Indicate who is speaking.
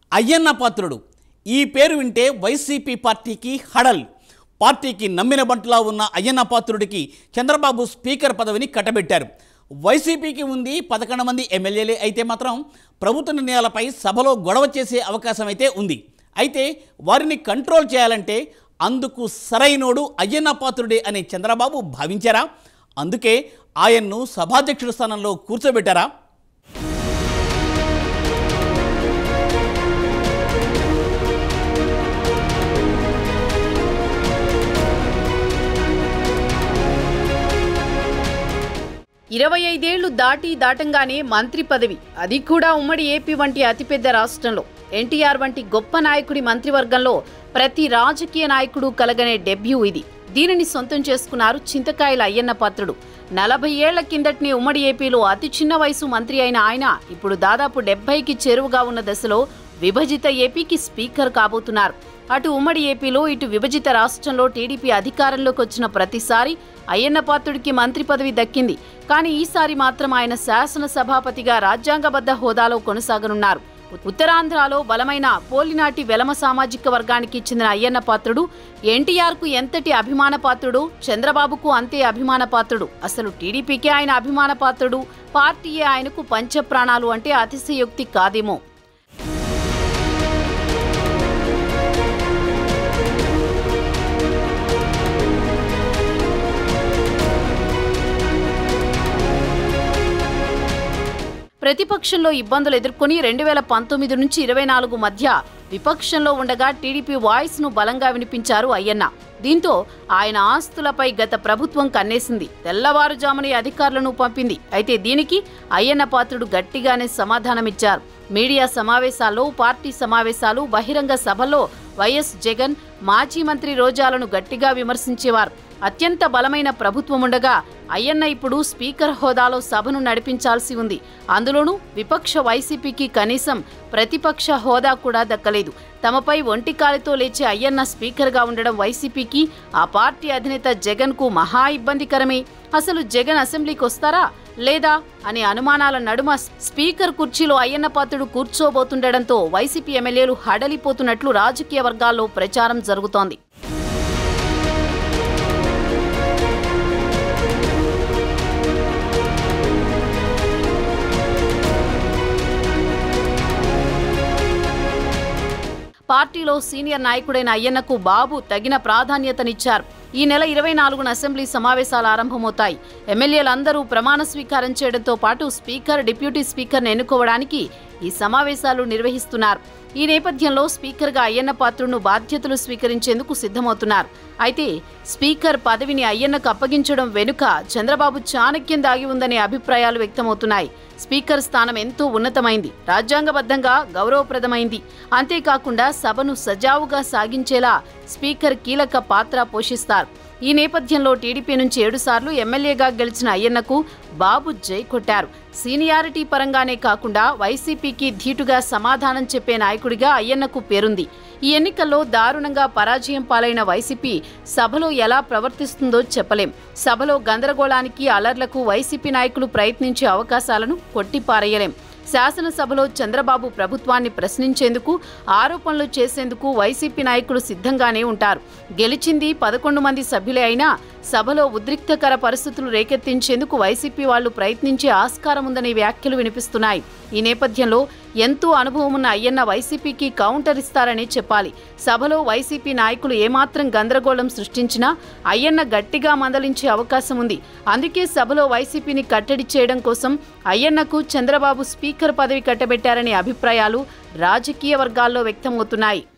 Speaker 1: అయ్యన్న పాత్రుడు ఈ పేరు వింటే వైసీపీ పార్టీకి హడల్ పార్టీకి నమ్మిన బంటులా ఉన్న అయ్యన్న పాత్రుడికి చంద్రబాబు స్పీకర్ పదవిని కట్టబెట్టారు వైసీపీకి ఉంది పదకొండు మంది ఎమ్మెల్యేలే అయితే మాత్రం ప్రభుత్వ నిర్ణయాలపై సభలో గొడవ చేసే అవకాశం అయితే ఉంది అయితే వారిని కంట్రోల్ చేయాలంటే అందుకు సరైనోడు అయ్యన్న పాత్రుడే అని చంద్రబాబు భావించారా అందుకే ఆయన్ను సభాధ్యక్షుడి స్థానంలో కూర్చోబెట్టారా
Speaker 2: ఇరవై ఐదేళ్లు దాటి దాటంగానే మంత్రి పదవి అది కూడా ఉమ్మడి ఏపీ వంటి అతిపెద్ద రాష్ట్రంలో ఎన్టీఆర్ వంటి గొప్ప నాయకుడి మంత్రివర్గంలో ప్రతి రాజకీయ నాయకుడు కలగనే డెబ్యూ ఇది దీనిని సొంతం చేసుకున్నారు చింతకాయల అయ్యన్న పాత్రుడు నలభై ఏళ్ల కిందటిని ఉమ్మడి ఏపీలో అతి చిన్న వయసు మంత్రి అయిన ఆయన ఇప్పుడు దాదాపు డెబ్బైకి చేరువగా ఉన్న దశలో విభజిత ఏపీకి స్పీకర్ కాబోతున్నారు అటు ఉమ్మడి ఏపీలో ఇటు విభజిత రాష్ట్రంలో టీడీపీ అధికారంలోకి వచ్చిన ప్రతిసారి అయ్యన్న పాత్రుడికి మంత్రి పదవి దక్కింది కానీ ఈసారి మాత్రం ఆయన శాసనసభాపతిగా రాజ్యాంగబద్ధ హోదాలో కొనసాగనున్నారు ఉత్తరాంధ్రలో బలమైన పోలినాటి వెలమ సామాజిక వర్గానికి చెందిన అయ్యన్న పాత్రుడు ఎన్టీఆర్కు ఎంతటి అభిమాన పాత్రుడు చంద్రబాబుకు అంతే అభిమాన పాత్రుడు అసలు టీడీపీకే ఆయన అభిమాన పాత్రుడు పార్టీయే ఆయనకు పంచప్రాణాలు అంటే అతిశయోక్తి కాదేమో ప్రతిపక్షంలో ఇబ్బందులు ఎదుర్కొని రెండు వేల పంతొమ్మిది నుంచి ఇరవై నాలుగు మధ్య విపక్షంలో ఉండగా టీడీపీ వాయిస్ ను బలంగా వినిపించారు అయ్యన్న దీంతో ఆయన ఆస్తులపై గత ప్రభుత్వం కన్నేసింది తెల్లవారుజామునే అధికారులను పంపింది అయితే దీనికి అయ్యన్న పాత్రుడు గట్టిగానే సమాధానమిచ్చారు మీడియా సమావేశాల్లో పార్టీ సమావేశాలు బహిరంగ సభల్లో వైఎస్ జగన్ మాజీ మంత్రి రోజాలను గట్టిగా విమర్శించేవారు అత్యంత బలమైన ప్రభుత్వం ఉండగా అయ్యన్న ఇప్పుడు స్పీకర్ హోదాలో సభను నడిపించాల్సి ఉంది అందులోనూ విపక్ష వైసీపీకి కనీసం ప్రతిపక్ష హోదా కూడా దక్కలేదు తమపై ఒంటికాలితో లేచే అయ్యన్న స్పీకర్గా ఉండడం వైసీపీకి ఆ పార్టీ అధినేత జగన్కు మహా ఇబ్బందికరమే అసలు జగన్ అసెంబ్లీకి వస్తారా లేదా అనే అనుమానాల నడుమ స్పీకర్ కుర్చీలో అయ్యన్న పాత్రుడు కూర్చోబోతుండటంతో వైసీపీ ఎమ్మెల్యేలు హడలిపోతున్నట్లు రాజకీయ వర్గాల్లో ప్రచారం జరుగుతోంది పార్టీలో సీనియర్ నాయకుడైన అయ్యన్నకు బాబు తగిన ప్రాధాన్యతనిచ్చారు ఈ నెల ఇరవై నాలుగున అసెంబ్లీ సమావేశాలు ఆరంభమవుతాయి ఎమ్మెల్యేలందరూ ప్రమాణ స్వీకారం చేయడంతో పాటు స్పీకర్ డిప్యూటీ స్పీకర్ను ఎన్నుకోవడానికి ఈ సమావేశాలు నిర్వహిస్తున్నారు ఈ నేపథ్యంలో స్పీకర్గా అయ్యన్న పాత్రును బాధ్యతలు స్వీకరించేందుకు సిద్ధమవుతున్నారు అయితే స్పీకర్ పదవిని అయ్యన్నకు అప్పగించడం వెనుక చంద్రబాబు చాణక్యం దాగి ఉందనే అభిప్రాయాలు వ్యక్తమవుతున్నాయి స్పీకర్ స్థానం ఎంతో ఉన్నతమైంది రాజ్యాంగబద్ధంగా గౌరవప్రదమైంది అంతేకాకుండా సభను సజావుగా సాగించేలా స్పీకర్ కీలక పాత్ర పోషిస్తారు ఈ నేపథ్యంలో టీడీపీ నుంచి ఏడుసార్లు ఎమ్మెల్యేగా గెలిచిన అయ్యన్నకు బాబు జై కొట్టారు సీనియారిటీ పరంగానే కాకుండా వైసీపీకి ధీటుగా సమాధానం చెప్పే నాయకుడిగా అయ్యన్నకు పేరుంది ఈ ఎన్నికల్లో దారుణంగా పరాజయం పాలైన వైసీపీ సభలో ఎలా ప్రవర్తిస్తుందో చెప్పలేం సభలో గందరగోళానికి అలర్లకు వైసీపీ నాయకులు ప్రయత్నించే అవకాశాలను కొట్టిపారేయలేం శాసనసభలో చంద్రబాబు ప్రభుత్వాన్ని ప్రశ్నించేందుకు ఆరోపణలు చేసేందుకు వైసీపీ నాయకులు సిద్ధంగానే ఉంటారు గెలిచింది పదకొండు మంది సభ్యులే అయినా సభలో ఉద్రిక్తకర పరిస్థితులు రేకెత్తించేందుకు వైసీపీ వాళ్లు ప్రయత్నించే ఆస్కారం ఉందనే వ్యాఖ్యలు వినిపిస్తున్నాయి ఈ నేపథ్యంలో ఎంతో అనుభవం ఉన్న అయ్యన్న వైసీపీకి కౌంటర్ ఇస్తారని చెప్పాలి సభలో వైసీపీ నాయకులు ఏమాత్రం గందరగోళం సృష్టించినా అయ్యన్న గట్టిగా మందలించే అవకాశం ఉంది అందుకే సభలో వైసీపీని కట్టడి చేయడం కోసం అయ్యన్నకు చంద్రబాబు స్పీకర్ పదవి కట్టబెట్టారనే అభిప్రాయాలు రాజకీయ వర్గాల్లో వ్యక్తమవుతున్నాయి